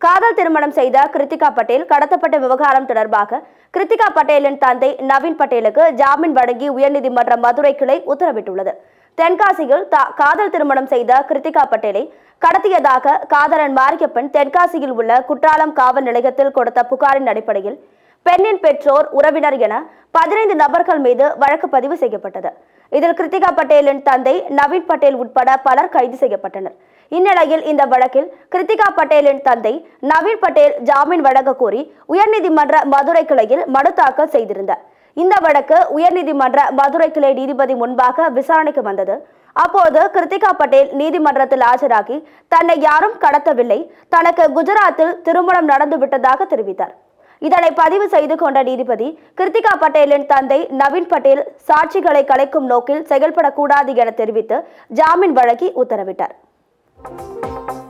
காதல் திருமணம் செய்த கிருத்திகா பட்டேல் கடத்தப்பட்ட விவகாரம் தொடர்பாக கிருத்திகா பட்டேலின் தந்தை நவீன் பட்டேலுக்கு ஜாமீன் வழங்கி உயர்நீதிமன்ற மதுரை கிளை உத்தரவிட்டுள்ளது தென்காசியில் தா- காதல் திருமணம் செய்த கிருத்திகா பட்டேலை கடத்தியதாக காதலன் மாரியப்பன் தென்காசியில் உள்ள குற்றாலம் காவல் நிலையத்தில் கொடுத்த புகாரின் அடிப்படையில் பெண்ணின் பெற்றோர் உறவினர் என பதினைந்து நபர்கள் மீது வழக்கு பதிவு செய்யப்பட்டது இதில் கிருத்திகா பட்டேலின் தந்தை நவீன் பட்டேல் உட்பட பலர் கைது செய்யப்பட்டனர் இந்நிலையில் இந்த வழக்கில் கிருத்திகா பட்டேலின் தந்தை நவீன் பட்டேல் ஜாமீன் வழங்க கோரி உயர்நீதிமன்ற மதுரை கிளையில் மனு தாக்கல் செய்திருந்தார் இந்த வழக்கு உயர்நீதிமன்ற மதுரை கிளை நீதிபதி முன்பாக விசாரணைக்கு வந்தது அப்போது கிருத்திகா பட்டேல் நீதிமன்றத்தில் ஆஜராகி தன்னை யாரும் கடத்தவில்லை தனக்கு குஜராத்தில் திருமணம் நடந்து விட்டதாக தெரிவித்தார் இதனை பதிவு செய்து கொண்ட நீதிபதி கிருத்திகா பட்டேலின் தந்தை நவீன் பட்டேல் சாட்சிகளை கலைக்கும் நோக்கில் செயல்படக்கூடாது என தெரிவித்து ஜாமீன் வழங்கி உத்தரவிட்டார்